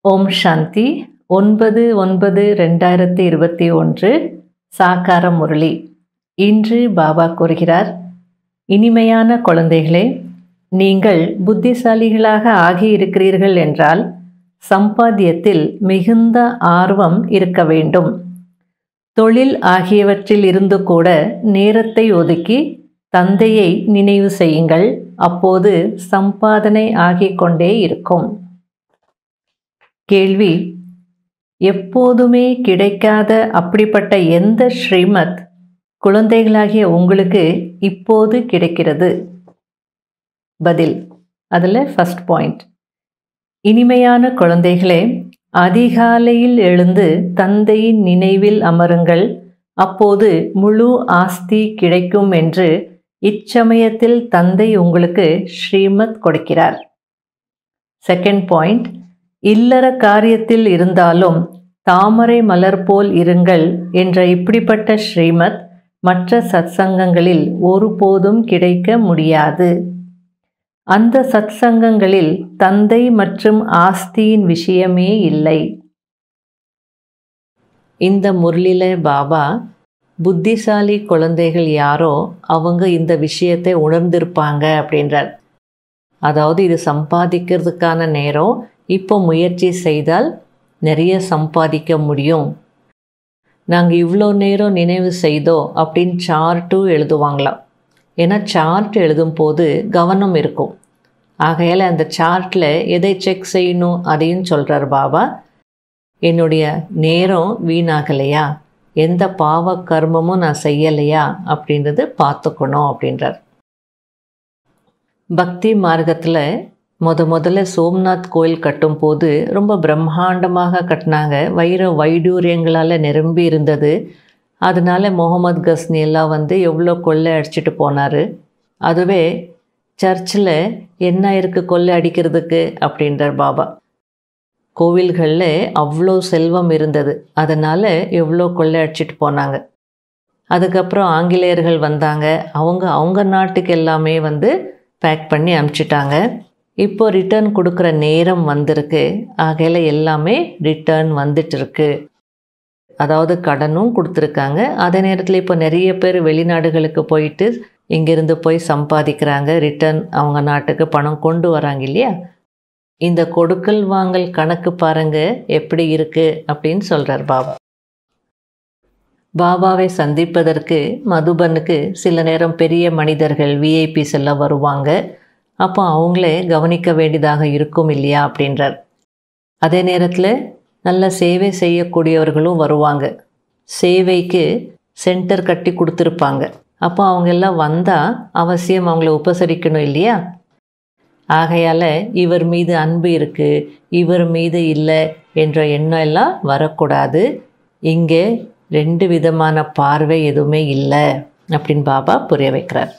ஓம் சாந்தி ஒன்பது ஒன்பது ரெண்டாயிரத்தி இருபத்தி ஒன்று சாக்கார முரளி இன்று பாபா கூறுகிறார் இனிமையான குழந்தைகளே நீங்கள் புத்திசாலிகளாக ஆகியிருக்கிறீர்கள் என்றால் சம்பாத்தியத்தில் மிகுந்த ஆர்வம் இருக்க வேண்டும் தொழில் ஆகியவற்றில் இருந்து கூட நேரத்தை ஒதுக்கி தந்தையை நினைவு செய்யுங்கள் அப்போது சம்பாதனை ஆகிக் கொண்டே இருக்கும் கேள்வி எப்போதுமே கிடைக்காத அப்படிப்பட்ட எந்த ஸ்ரீமத் குழந்தைகளாகிய உங்களுக்கு இப்போது கிடைக்கிறது பதில் அதில் ஃபஸ்ட் பாயிண்ட் இனிமையான குழந்தைகளே அதிகாலையில் எழுந்து தந்தையின் நினைவில் அமருங்கள் அப்போது முழு ஆஸ்தி கிடைக்கும் என்று இச்சமயத்தில் தந்தை உங்களுக்கு ஸ்ரீமத் கொடுக்கிறார் செகண்ட் பாயிண்ட் இல்லற காரியத்தில் இருந்தாலும் தாமரை மலர் போல் இருங்கள் என்ற இப்படிப்பட்ட ஸ்ரீமத் மற்ற சத்சங்கங்களில் ஒருபோதும் கிடைக்க முடியாது அந்த சத்சங்கங்களில் தந்தை மற்றும் ஆஸ்தியின் விஷயமே இல்லை இந்த முரளில பாபா புத்திசாலி குழந்தைகள் யாரோ அவங்க இந்த விஷயத்தை உணர்ந்திருப்பாங்க அப்படின்றார் அதாவது இது சம்பாதிக்கிறதுக்கான நேரம் இப்போ முயற்சி செய்தால் நிறைய சம்பாதிக்க முடியும் நாங்கள் இவ்வளோ நேரம் நினைவு செய்தோம் அப்படின்னு சார்ட்டும் எழுதுவாங்களாம் ஏன்னா சார்ட் எழுதும் போது கவனம் இருக்கும் ஆகையால் அந்த சார்ட்டில் எதை செக் செய்யணும் அதையும் சொல்கிறார் பாபா என்னுடைய நேரம் வீணாகலையா எந்த பாவ கர்மமும் நான் செய்யலையா அப்படின்றது பார்த்துக்கணும் அப்படின்றார் பக்தி மார்க்கத்தில் முத முதல்ல சோம்நாத் கோயில் கட்டும்போது ரொம்ப பிரம்மாண்டமாக கட்டினாங்க வைர வைடூரியங்களால் நிரம்பி இருந்தது அதனால முகமது கஸ்னி எல்லாம் வந்து எவ்வளோ கொள்ளை அடிச்சிட்டு போனார் அதுவே சர்ச்சில் என்ன இருக்குது கொள்ளை அடிக்கிறதுக்கு அப்படின்றார் பாபா கோவில்களில் அவ்வளோ செல்வம் இருந்தது அதனால் எவ்வளோ கொள்ளை அடிச்சிட்டு போனாங்க அதுக்கப்புறம் ஆங்கிலேயர்கள் வந்தாங்க அவங்க அவங்க நாட்டுக்கு எல்லாமே வந்து பேக் பண்ணி அனுப்பிச்சிட்டாங்க இப்போ ரிட்டர்ன் கொடுக்குற நேரம் வந்திருக்கு ஆகையில் எல்லாமே ரிட்டர்ன் வந்துட்டு இருக்கு அதாவது கடனும் கொடுத்துருக்காங்க அதே நேரத்தில் இப்போ நிறைய பேர் வெளிநாடுகளுக்கு போயிட்டு இங்கேருந்து போய் சம்பாதிக்கிறாங்க ரிட்டர்ன் அவங்க நாட்டுக்கு பணம் கொண்டு வராங்க இல்லையா இந்த கொடுக்கல் வாங்கல் கணக்கு பாருங்க எப்படி இருக்கு அப்படின்னு சொல்கிறார் பாபா பாபாவை சந்திப்பதற்கு மதுபனுக்கு சில நேரம் பெரிய மனிதர்கள் விஐபிஸ் எல்லாம் வருவாங்க அப்போ அவங்களே கவனிக்க வேண்டியதாக இருக்கும் இல்லையா அப்படின்றார் அதே நேரத்தில் நல்ல சேவை செய்யக்கூடியவர்களும் வருவாங்க சேவைக்கு சென்டர் கட்டி கொடுத்துருப்பாங்க அப்போ அவங்க எல்லாம் வந்தால் அவசியம் அவங்கள உபசரிக்கணும் இல்லையா ஆகையால் இவர் மீது அன்பு இருக்குது இவர் மீது இல்லை என்ற எண்ணம் எல்லாம் வரக்கூடாது இங்கே ரெண்டு விதமான பார்வை எதுவுமே இல்லை அப்படின்னு பாபா புரிய வைக்கிறார்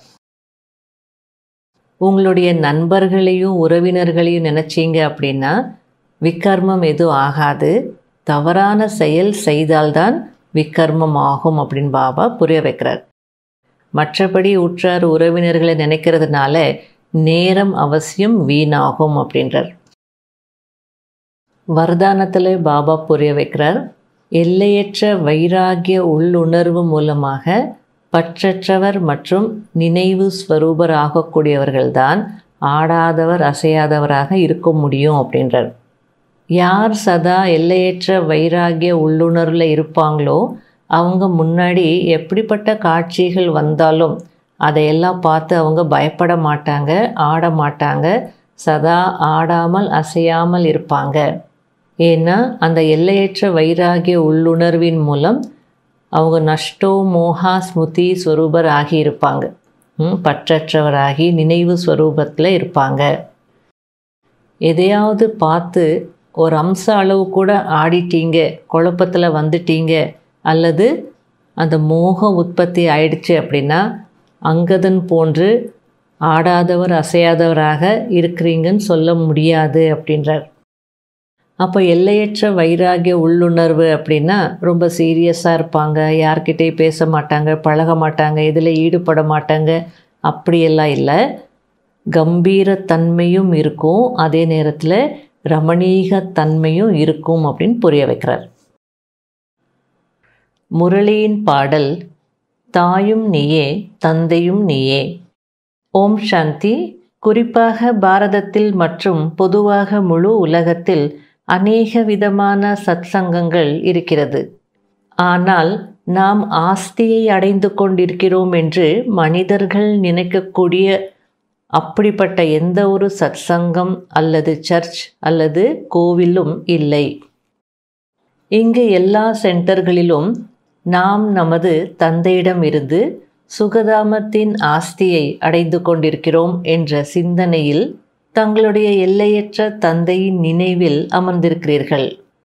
உங்களுடைய நண்பர்களையும் உறவினர்களையும் நினச்சிங்க அப்படின்னா விக்கர்மம் எதுவும் ஆகாது தவறான செயல் செய்தால்தான் விக்கர்மம் ஆகும் அப்படின்னு பாபா புரிய வைக்கிறார் மற்றபடி உற்றார் உறவினர்களை நினைக்கிறதுனால நேரம் அவசியம் வீணாகும் அப்படின்றார் வரதானத்தில் பாபா புரிய வைக்கிறார் எல்லையற்ற வைராகிய உள்ளுணர்வு மூலமாக பற்றற்றவர் மற்றும் நினைவு ஸ்வரூபர் ஆகக்கூடியவர்கள்தான் ஆடாதவர் அசையாதவராக இருக்க முடியும் அப்படின்றார் யார் சதா எல்லையற்ற வைராகிய உள்ளுணர்வில் இருப்பாங்களோ அவங்க முன்னாடி எப்படிப்பட்ட காட்சிகள் வந்தாலும் அதையெல்லாம் பார்த்து அவங்க பயப்பட மாட்டாங்க ஆட மாட்டாங்க சதா ஆடாமல் அசையாமல் இருப்பாங்க ஏன்னா அந்த எல்லையற்ற வைராகிய உள்ளுணர்வின் மூலம் அவங்க நஷ்டோ மோகா ஸ்முதி ஸ்வரூபர் ஆகி இருப்பாங்க பற்றற்றவராகி நினைவு ஸ்வரூபத்தில் இருப்பாங்க எதையாவது பார்த்து ஒரு அம்ச அளவு கூட ஆடிட்டீங்க குழப்பத்தில் வந்துட்டீங்க அல்லது அந்த மோகம் உற்பத்தி ஆயிடுச்சு அப்படின்னா அங்கதன் போன்று ஆடாதவர் அசையாதவராக இருக்கிறீங்கன்னு சொல்ல முடியாது அப்படின்றார் அப்போ எல்லையற்ற வைராகிய உள்ளுணர்வு அப்படின்னா ரொம்ப சீரியஸாக இருப்பாங்க யார்கிட்டையும் பேச மாட்டாங்க பழக மாட்டாங்க இதில் ஈடுபட மாட்டாங்க அப்படியெல்லாம் இல்லை கம்பீரத்தன்மையும் இருக்கும் அதே நேரத்தில் ரமணீக தன்மையும் இருக்கும் அப்படின்னு புரிய வைக்கிறார் முரளியின் பாடல் தாயும் நீயே தந்தையும் நீயே ஓம் சாந்தி குறிப்பாக பாரதத்தில் மற்றும் பொதுவாக முழு உலகத்தில் அநேக விதமான சத்சங்கங்கள் இருக்கிறது ஆனால் நாம் ஆஸ்தியை அடைந்து கொண்டிருக்கிறோம் என்று மனிதர்கள் நினைக்கக்கூடிய அப்படிப்பட்ட எந்த ஒரு சத்சங்கம் அல்லது சர்ச் அல்லது கோவிலும் இல்லை இங்கு எல்லா சென்டர்களிலும் நாம் நமது தந்தையிடம் இருந்து சுகதாமத்தின் ஆஸ்தியை அடைந்து கொண்டிருக்கிறோம் என்ற சிந்தனையில் தங்களுடைய எல்லையற்ற தந்தையின் நினைவில் அமர்ந்திருக்கிறீர்கள்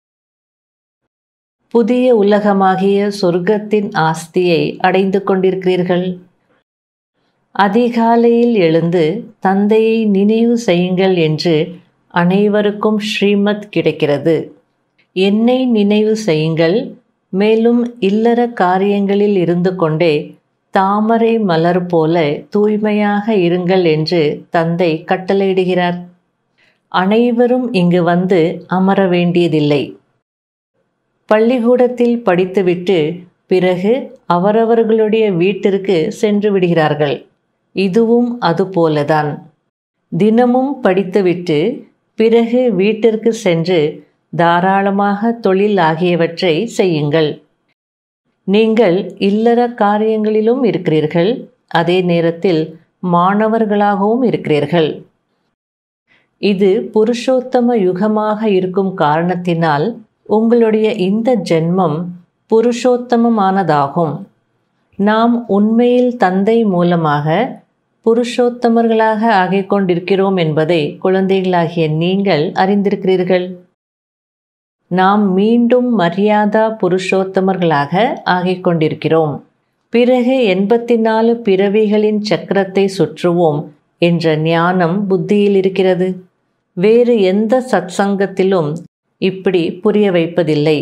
புதிய உலகமாகிய சொர்க்கத்தின் ஆஸ்தியை அடைந்து கொண்டிருக்கிறீர்கள் அதிகாலையில் எழுந்து தந்தையை நினைவு செய்யுங்கள் என்று அனைவருக்கும் ஸ்ரீமத் கிடைக்கிறது என்னை நினைவு செய்யுங்கள் மேலும் இல்லற காரியங்களில் இருந்து கொண்டே தாமரை மலர் போல தூய்மையாக இருங்கள் என்று தந்தை கட்டளையிடுகிறார் அனைவரும் இங்கு வந்து அமர வேண்டியதில்லை பள்ளிக்கூடத்தில் படித்துவிட்டு பிறகு அவரவர்களுடைய வீட்டிற்கு சென்று விடுகிறார்கள் இதுவும் அதுபோலதான் தினமும் படித்துவிட்டு பிறகு வீட்டிற்கு சென்று தாராளமாக தொழில் ஆகியவற்றை செய்யுங்கள் நீங்கள் இல்லற காரியங்களிலும் இருக்கிறீர்கள் அதே நேரத்தில் மாணவர்களாகவும் இருக்கிறீர்கள் இது புருஷோத்தம யுகமாக இருக்கும் காரணத்தினால் உங்களுடைய இந்த ஜென்மம் புருஷோத்தமமானதாகும் நாம் உண்மையில் தந்தை மூலமாக புருஷோத்தமர்களாக ஆகிக் கொண்டிருக்கிறோம் என்பதை குழந்தைகளாகிய நீங்கள் அறிந்திருக்கிறீர்கள் நாம் மீண்டும் மரியாதா புருஷோத்தமர்களாக ஆகிக் கொண்டிருக்கிறோம் பிறகு எண்பத்தி நாலு பிறவிகளின் சக்கரத்தை சுற்றுவோம் என்ற ஞானம் புத்தியில் இருக்கிறது வேறு எந்த சத்சங்கத்திலும் இப்படி புரிய வைப்பதில்லை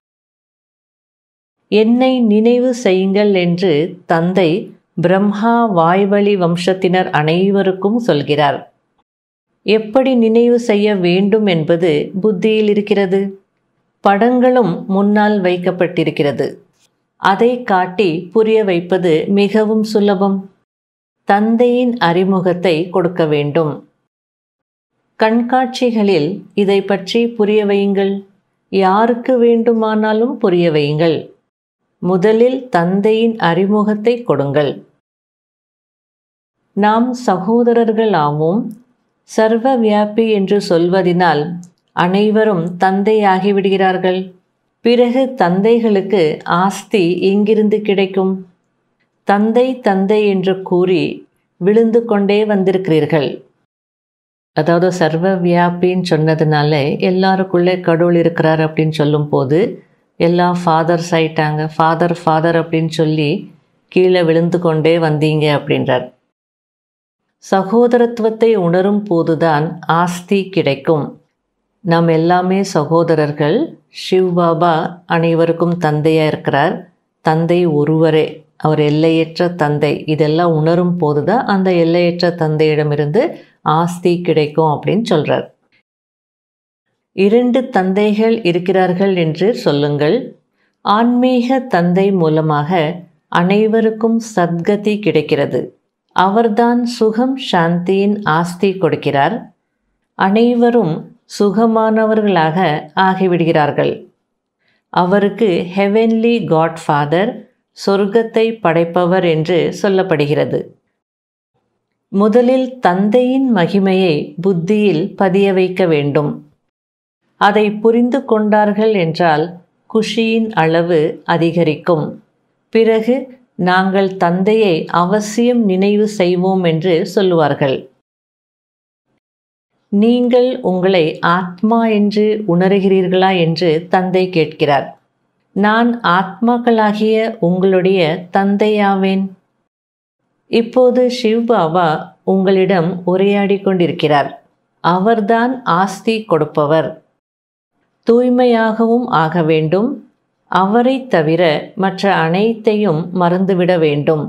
என்னை நினைவு செய்யுங்கள் என்று தந்தை பிரம்மா வாய்வழி வம்சத்தினர் அனைவருக்கும் சொல்கிறார் எப்படி நினைவு செய்ய வேண்டும் என்பது புத்தியில் இருக்கிறது படங்களும் முன்னால் வைக்கப்பட்டிருக்கிறது அதை காட்டி புரிய வைப்பது மிகவும் சுலபம் தந்தையின் அறிமுகத்தை கொடுக்க வேண்டும் கண்காட்சிகளில் இதை பற்றி புரிய வையுங்கள் யாருக்கு வேண்டுமானாலும் புரிய வையுங்கள் முதலில் தந்தையின் அறிமுகத்தை கொடுங்கள் நாம் சகோதரர்கள் ஆவோம் சர்வ வியாபி என்று சொல்வதினால் அனைவரும் தந்தை ஆகிவிடுகிறார்கள் பிறகு தந்தைகளுக்கு ஆஸ்தி எங்கிருந்து கிடைக்கும் தந்தை தந்தை என்று கூறி விழுந்து கொண்டே வந்திருக்கிறீர்கள் அதாவது சர்வ வியாபின்னு சொன்னதுனால எல்லாருக்குள்ளே கடவுள் இருக்கிறார் அப்படின்னு சொல்லும்போது எல்லா ஃபாதர்ஸ் ஆயிட்டாங்க ஃபாதர் ஃபாதர் அப்படின்னு சொல்லி கீழே விழுந்து கொண்டே வந்தீங்க அப்படின்றார் சகோதரத்துவத்தை உணரும் போதுதான் ஆஸ்தி கிடைக்கும் நாம் எல்லாமே சகோதரர்கள் சிவ் பாபா அனைவருக்கும் தந்தையாக இருக்கிறார் தந்தை ஒருவரே அவர் எல்லையற்ற தந்தை இதெல்லாம் உணரும் போது தான் அந்த எல்லையற்ற தந்தையிடமிருந்து ஆஸ்தி கிடைக்கும் அப்படின்னு சொல்கிறார் இரண்டு தந்தைகள் இருக்கிறார்கள் என்று சொல்லுங்கள் ஆன்மீக தந்தை மூலமாக அனைவருக்கும் சத்கதி கிடைக்கிறது அவர்தான் சுகம் சாந்தியின் ஆஸ்தி கொடுக்கிறார் அனைவரும் சுகமானவர்களாக ஆகிவிடுகிறார்கள் அவருக்கு ஹெவன்லி காட்ஃபாதர் சொர்க்கத்தை படைப்பவர் என்று சொல்லப்படுகிறது முதலில் தந்தையின் மகிமையை புத்தியில் பதிய வைக்க வேண்டும் அதை புரிந்து கொண்டார்கள் என்றால் குஷியின் அளவு அதிகரிக்கும் பிறகு நாங்கள் தந்தையை அவசியம் நினைவு செய்வோம் என்று சொல்லுவார்கள் நீங்கள் உங்களை ஆத்மா என்று உணர்கிறீர்களா என்று தந்தை கேட்கிறார் நான் ஆத்மாக்களாகிய உங்களுடைய தந்தையாவேன் இப்போது சிவ்பாபா உங்களிடம் உரையாடி கொண்டிருக்கிறார் அவர்தான் ஆஸ்தி கொடுப்பவர் தூய்மையாகவும் ஆக வேண்டும் அவரை தவிர மற்ற அனைத்தையும் மறந்துவிட வேண்டும்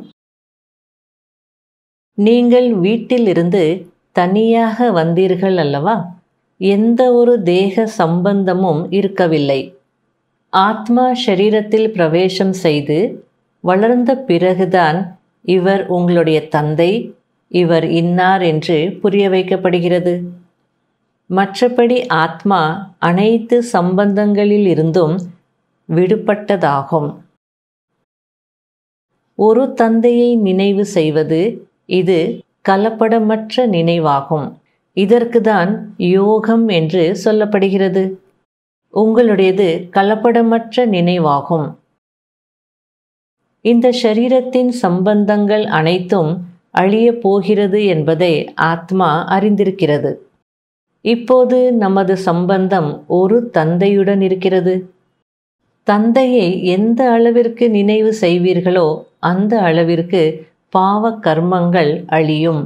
நீங்கள் வீட்டிலிருந்து தனியாக வந்தீர்கள் அல்லவா எந்த ஒரு தேக சம்பந்தமும் இருக்கவில்லை ஆத்மா ஷரீரத்தில் பிரவேசம் செய்து வளர்ந்த பிறகுதான் இவர் உங்களுடைய தந்தை இவர் இன்னார் என்று புரிய வைக்கப்படுகிறது மற்றபடி ஆத்மா அனைத்து சம்பந்தங்களில் இருந்தும் விடுபட்டதாகும் ஒரு தந்தையை நினைவு செய்வது இது கலப்படமற்ற நினைவாகும் இதற்குதான் யோகம் என்று சொல்லப்படுகிறது உங்களுடையது கலப்படமற்ற நினைவாகும் இந்த ஷரீரத்தின் சம்பந்தங்கள் அனைத்தும் அழியப் போகிறது என்பதை ஆத்மா அறிந்திருக்கிறது இப்போது நமது சம்பந்தம் ஒரு தந்தையுடன் இருக்கிறது தந்தையை எந்த அளவிற்கு நினைவு செய்வீர்களோ அந்த அளவிற்கு பாவ கர்மங்கள் அழியும்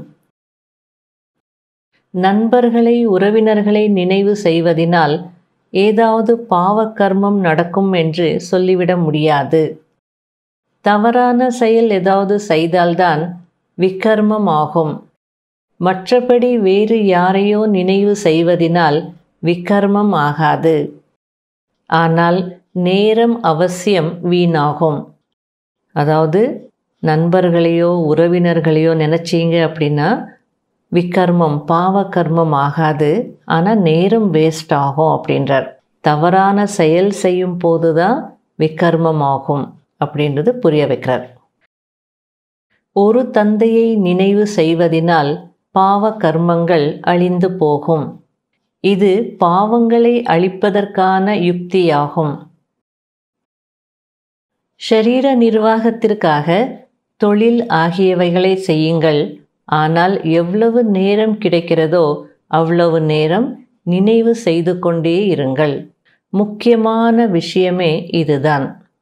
நண்பர்களை உறவினர்களை நினைவு செய்வதினால் ஏதாவது பாவ கர்மம் நடக்கும் என்று சொல்லிவிட முடியாது தவறான செயல் ஏதாவது செய்தால்தான் விக்கர்மம் ஆகும் மற்றபடி வேறு யாரையோ நினைவு செய்வதினால் விக்கர்மம் ஆகாது ஆனால் நேரம் அவசியம் வீணாகும் அதாவது நண்பர்களையோ உறவினர்களையோ நினச்சிங்க அப்படின்னா விக்கர்மம் பாவ கர்மம் ஆகாது ஆனால் நேரம் வேஸ்ட் ஆகும் அப்படின்றார் தவறான செயல் செய்யும் போது தான் விக்கர்மம் ஆகும் அப்படின்றது புரிய வைக்கிறார் ஒரு தந்தையை நினைவு செய்வதினால் பாவ கர்மங்கள் அழிந்து போகும் இது பாவங்களை அழிப்பதற்கான யுக்தியாகும் ஷரீர நிர்வாகத்திற்காக தொழில் ஆகியவைகளை செய்யுங்கள் ஆனால் எவ்வளவு நேரம் கிடைக்கிறதோ அவ்வளவு நேரம் நினைவு செய்து கொண்டே இருங்கள் முக்கியமான விஷயமே இதுதான்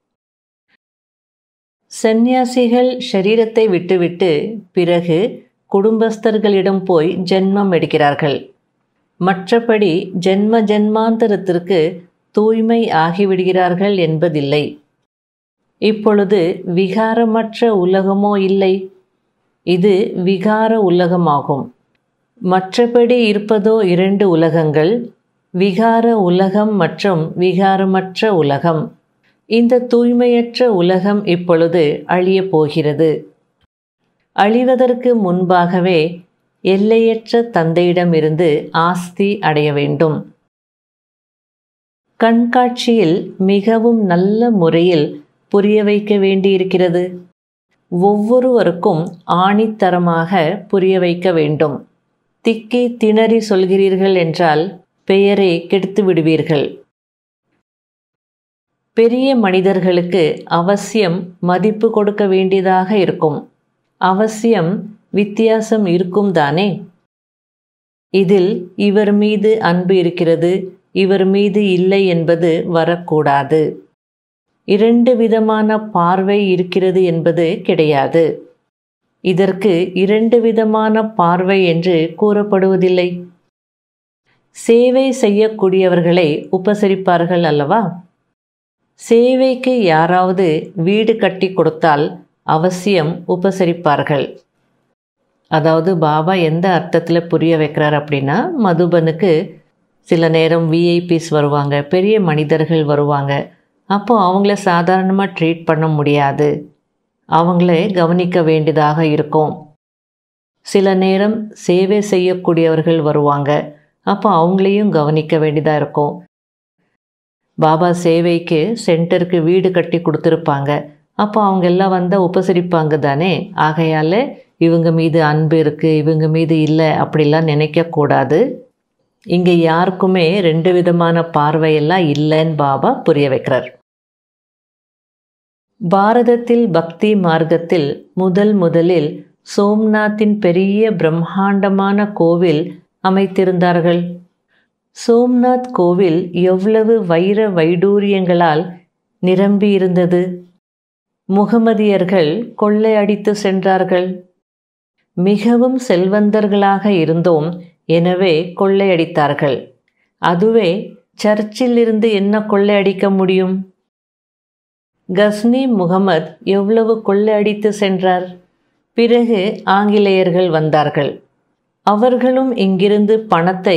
சந்நியாசிகள் ஷரீரத்தை விட்டுவிட்டு பிறகு குடும்பஸ்தர்களிடம் போய் ஜென்மம் எடுக்கிறார்கள் மற்றபடி ஜென்ம ஜென்மாந்தரத்திற்கு தூய்மை ஆகிவிடுகிறார்கள் என்பதில்லை இப்பொழுது விகாரமற்ற உலகமோ இல்லை இது விகார உலகமாகும் மற்றபடி இருப்பதோ இரண்டு உலகங்கள் விகார உலகம் மற்றும் விகாரமற்ற உலகம் இந்த தூய்மையற்ற உலகம் இப்பொழுது அழியப் போகிறது அழிவதற்கு முன்பாகவே எல்லையற்ற தந்தையிடமிருந்து ஆஸ்தி அடைய வேண்டும் கண்காட்சியில் மிகவும் நல்ல முறையில் புரிய வைக்க வேண்டியிருக்கிறது ஒவ்வொருவருக்கும் ஆணித்தரமாக புரிய வைக்க வேண்டும் திக்கி திணறி சொல்கிறீர்கள் என்றால் பெயரை கெடுத்து விடுவீர்கள் பெரிய மனிதர்களுக்கு அவசியம் மதிப்பு கொடுக்க வேண்டியதாக இருக்கும் அவசியம் வித்தியாசம் இருக்கும் தானே இதில் இவர் மீது அன்பு இருக்கிறது இவர் மீது இல்லை என்பது வரக்கூடாது இரண்டு விதமான பார்வை இருக்கிறது என்பது கிடையாது இதற்கு இரண்டு விதமான பார்வை என்று கூறப்படுவதில்லை சேவை செய்யக்கூடியவர்களை உபசரிப்பார்கள் அல்லவா சேவைக்கு யாராவது வீடு கட்டி கொடுத்தால் அவசியம் உபசரிப்பார்கள் அதாவது பாபா எந்த அர்த்தத்தில் புரிய வைக்கிறார் அப்படின்னா மதுபனுக்கு சில நேரம் விஐபிஸ் வருவாங்க பெரிய மனிதர்கள் வருவாங்க அப்போ அவங்கள சாதாரணமாக ட்ரீட் பண்ண முடியாது அவங்கள கவனிக்க வேண்டியதாக இருக்கும் சில நேரம் சேவை செய்யக்கூடியவர்கள் வருவாங்க அப்போ அவங்களையும் கவனிக்க வேண்டியதாக இருக்கும் பாபா சேவைக்கு சென்டருக்கு வீடு கட்டி கொடுத்துருப்பாங்க அப்போ அவங்க எல்லாம் வந்தால் உபசரிப்பாங்க தானே ஆகையால் இவங்க மீது அன்பு இருக்குது இவங்க மீது இல்லை அப்படிலாம் நினைக்கக்கூடாது இங்கே யாருக்குமே ரெண்டு விதமான பார்வையெல்லாம் இல்லைன்னு பாபா புரிய வைக்கிறார் பாரதத்தில் பக்தி மார்க்கத்தில் முதல் முதலில் சோம்நாத்தின் பெரிய பிரம்மாண்டமான கோவில் அமைத்திருந்தார்கள் சோம்நாத் கோவில் எவ்வளவு வைர வைடூரியங்களால் நிரம்பியிருந்தது முகமதியர்கள் கொள்ளையடித்து சென்றார்கள் மிகவும் செல்வந்தர்களாக இருந்தோம் எனவே கொள்ளையடித்தார்கள் அதுவே சர்ச்சில் இருந்து என்ன கொள்ளையடிக்க முடியும் கஸ்னி முகமது எவ்வளவு கொள்ளையடித்து சென்றார் பிறகு ஆங்கிலேயர்கள் வந்தார்கள் அவர்களும் இங்கிருந்து பணத்தை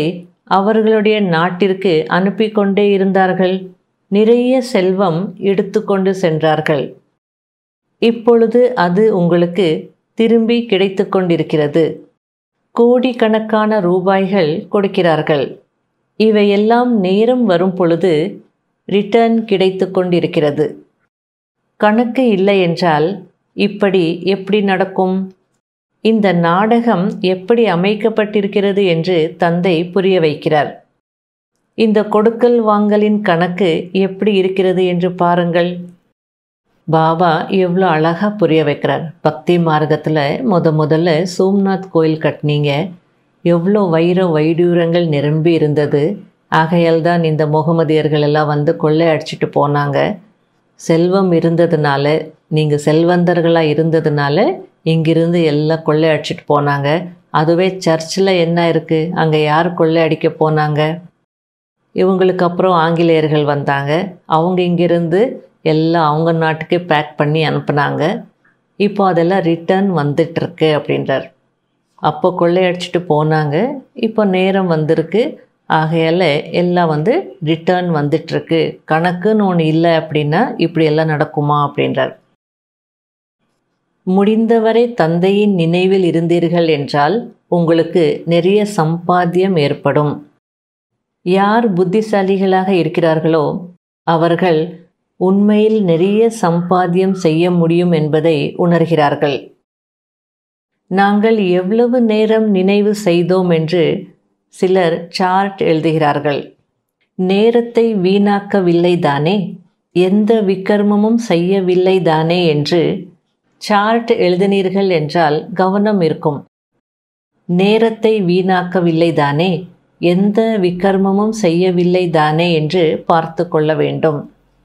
அவர்களுடைய நாட்டிற்கு அனுப்பி கொண்டே இருந்தார்கள் நிறைய செல்வம் எடுத்துக்கொண்டு சென்றார்கள் இப்பொழுது அது உங்களுக்கு திரும்பி கிடைத்து கொண்டிருக்கிறது கோடிக்கணக்கான ரூபாய்கள் கொடுக்கிறார்கள் இவையெல்லாம் நேரம் வரும் பொழுது ரிட்டர்ன் கிடைத்து கொண்டிருக்கிறது கணக்கு இல்லை என்றால் இப்படி எப்படி நடக்கும் இந்த நாடகம் எப்படி அமைக்கப்பட்டிருக்கிறது என்று தந்தை புரிய வைக்கிறார் இந்த கொடுக்கல் வாங்கலின் கணக்கு எப்படி இருக்கிறது என்று பாருங்கள் பாபா எவ்வளோ அழகாக புரிய வைக்கிறார் பக்தி மார்க்கத்தில் முத முதல்ல சோம்நாத் கோயில் கட்டினீங்க எவ்வளோ வைர வைடூரங்கள் நிரம்பி இருந்தது ஆகையால் தான் இந்த முகமதியர்கள் எல்லாம் வந்து கொள்ளை அடிச்சிட்டு போனாங்க செல்வம் இருந்ததுனால நீங்கள் செல்வந்தர்களாக இருந்ததுனால இங்கிருந்து எல்லாம் கொள்ளை அடிச்சிட்டு போனாங்க அதுவே சர்ச்சில் என்ன இருக்குது அங்கே யார் கொள்ளை அடிக்க போனாங்க இவங்களுக்கு அப்புறம் ஆங்கிலேயர்கள் வந்தாங்க அவங்க இங்கிருந்து எல்லாம் அவங்க நாட்டுக்கு பேக் பண்ணி அனுப்புனாங்க இப்போ அதெல்லாம் ரிட்டர்ன் வந்துட்டுருக்கு அப்படின்றார் அப்போ கொள்ளையடிச்சிட்டு போனாங்க இப்போ நேரம் வந்திருக்கு ஆகையால் எல்லாம் வந்து ரிட்டர்ன் வந்துட்டுருக்கு கணக்குன்னு ஒன்று இல்லை அப்படின்னா இப்படி எல்லாம் நடக்குமா அப்படின்றார் முடிந்தவரை தந்தையின் நினைவில் இருந்தீர்கள் என்றால் உங்களுக்கு நிறைய சம்பாத்தியம் ஏற்படும் யார் புத்திசாலிகளாக இருக்கிறார்களோ அவர்கள் உண்மையில் நிறைய சம்பாத்தியம் செய்ய முடியும் என்பதை உணர்கிறார்கள் நாங்கள் எவ்வளவு நேரம் நினைவு செய்தோம் என்று சிலர் சார்ட் எழுதுகிறார்கள் நேரத்தை வீணாக்கவில்லை தானே எந்த விக்கர்மமும் செய்யவில்லை தானே என்று சார்ட் எழுதினீர்கள் என்றால் கவனம் இருக்கும் நேரத்தை வீணாக்கவில்லை தானே எந்த விக்கர்மமும் செய்யவில்லை தானே என்று பார்த்து கொள்ள வேண்டும்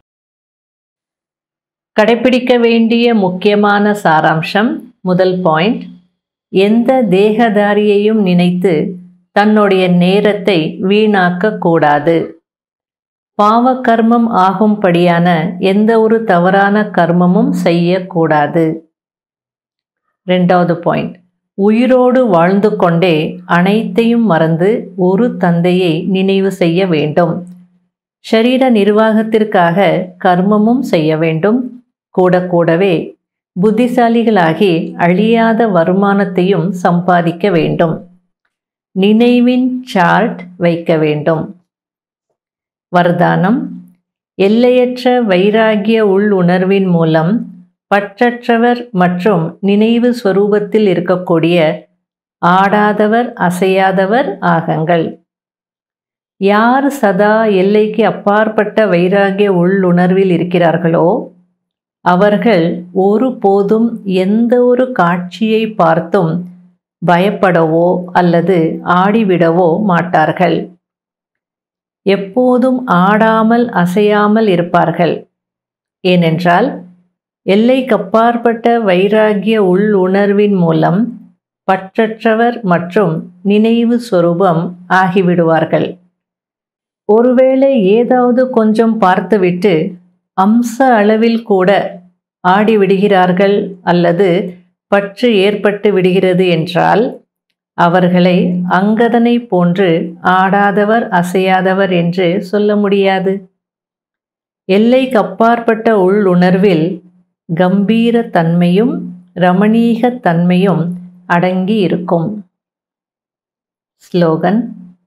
கடைபிடிக்க வேண்டிய முக்கியமான சாராம்சம் முதல் பாயிண்ட் எந்த தேகதாரியையும் நினைத்து தன்னுடைய நேரத்தை வீணாக்க கூடாது பாவ கர்மம் ஆகும்படியான எந்த ஒரு தவறான கர்மமும் செய்யக்கூடாது ரெண்டாவது பாயிண்ட் உயிரோடு வாழ்ந்து கொண்டே அனைத்தையும் மறந்து ஒரு தந்தையை நினைவு செய்ய வேண்டும் ஷரீர நிர்வாகத்திற்காக கர்மமும் செய்ய வேண்டும் கூட கூடவே புத்திசாலிகளாகி அழியாத வருமானத்தையும் சம்பாதிக்க வேண்டும் நினைவின் சார்ட் வைக்க வேண்டும் வர்தானம் எல்லையற்ற வைராகிய உள்ளுணர்வின் மூலம் பற்றற்றவர் மற்றும் நினைவு ஸ்வரூபத்தில் இருக்கக்கூடிய ஆடாதவர் அசையாதவர் ஆகங்கள் யார் சதா எல்லைக்கு அப்பாற்பட்ட வைராகிய உள்ளுணர்வில் இருக்கிறார்களோ அவர்கள் ஒருபோதும் எந்த ஒரு காட்சியை பார்த்தும் பயப்படவோ அல்லது ஆடிவிடவோ மாட்டார்கள் எப்போதும் ஆடாமல் அசையாமல் இருப்பார்கள் ஏனென்றால் எல்லைக்கப்பாற்பட்ட வைராகிய உள்ளுணர்வின் மூலம் பற்றற்றவர் மற்றும் நினைவு சொரூபம் ஆகிவிடுவார்கள் ஒருவேளை ஏதாவது கொஞ்சம் பார்த்துவிட்டு அம்ச அளவில் கூட ஆடிவிடுகிறார்கள் அல்லது பற்று ஏற்பட்டு விடுகிறது என்றால் அவர்களை அங்கதனை போன்று ஆடாதவர் அசையாதவர் என்று சொல்ல முடியாது எல்லைக்கு அப்பாற்பட்ட உள்ளுணர்வில் கம்பீர தன்மையும் ரமணீக தன்மையும் அடங்கி இருக்கும் ஸ்லோகன்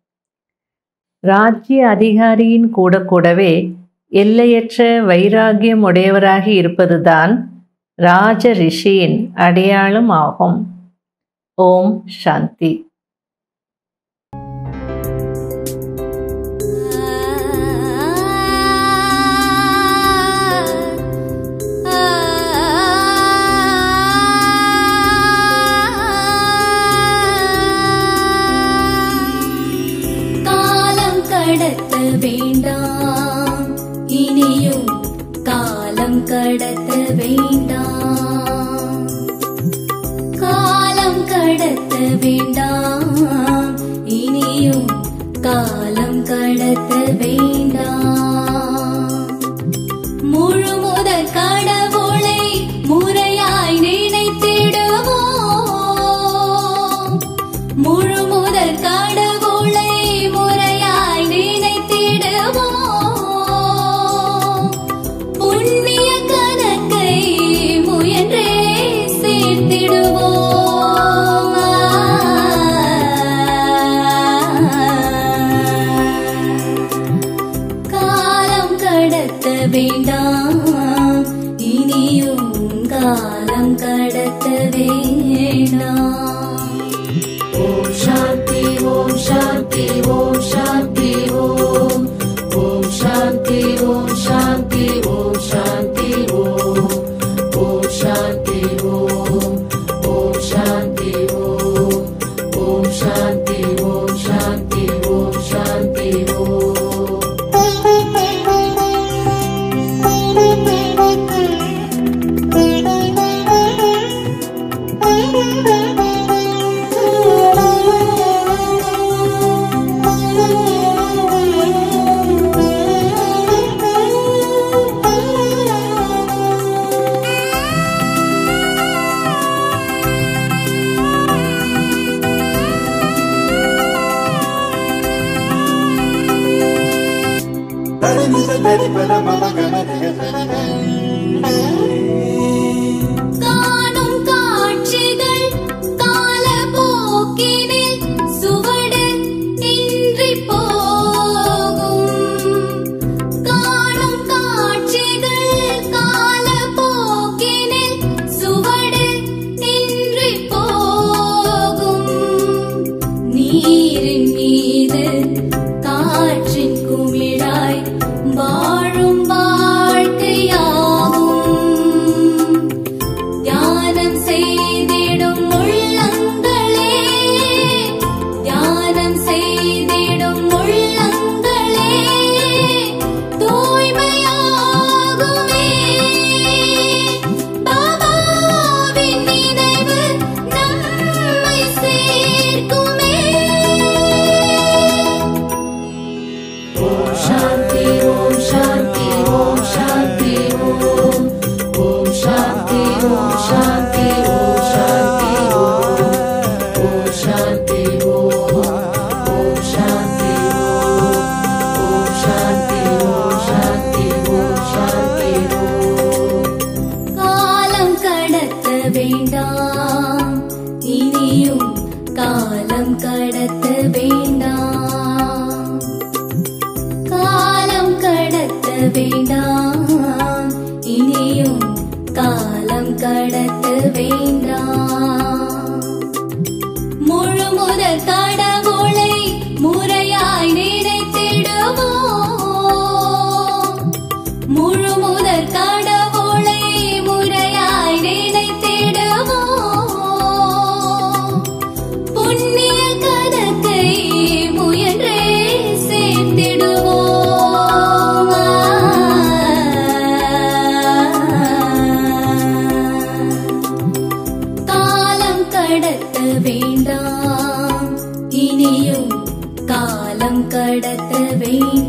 ராஜ்ய அதிகாரியின் கூட கூடவே எல்லையற்ற வைராகியம் உடையவராகி இருப்பதுதான் ராஜ ரிஷியின் அடையாளம் ஆகும் ஓம் சாந்தி காலம் கடத்த வேண்டாம் இனியும் காலம் கடத்த வேண்டாம் காலம் கடத்த வேண்டாம் இனியும் காலம் கடத்த வேண்டாம் முழு முதற் கடவுளை முறையாய் நினைத்திடுவோம் முழு முதற் கடவுளை முறை காணும் காட்சிகள் காலப்போக்கினில் சுவடு இன்றி போகும் காணும் காட்சிகள் காலப்போக்கினில் சுவடு இன்றி போகும் நீரின் மீது காற்றின் குமிழாய் வாழும் வாழ்க்கையாகும் தியானம் செய்திடும் உள்ளங்களே தியானம் செய்திடும் உள்ளங்களே தூய்மையாகுமே பாபாவின் நினைவு நம்மை சேர்க்குமே ஓம் சாந்தி ஓம் சாந்தி ஓம் சாந்தி ஓம் ஓம் சாந்தி ஓம் சாந்தி ஓம் சாந்தி ஓம் ஓம் சாந்தி ஓம் ஓம் சாந்தி ஓம் ஓம் சாந்தி ஓம் சாந்தி ஓம் சாந்தி ஓம் காலம் கடத்த வேண்டாம் இனியும் காலம் கடத்த வேண்டாம் காலம் கடத்த வேண்டாம் இனியும் காலம் கடத்த வேண்டாம் முழு முதற் கடவுளை முறையாய் நினைத்திடுவோம் முழு முதற் கடவுளை முறையாய் நினைத்திடுவோம் புண்ணிய கணக்கை முயன்றே சேர்த்திடுவோம் காலம் கடத்த வேண்டாம் இனியும் காலம் கடத்த வேண்டாம்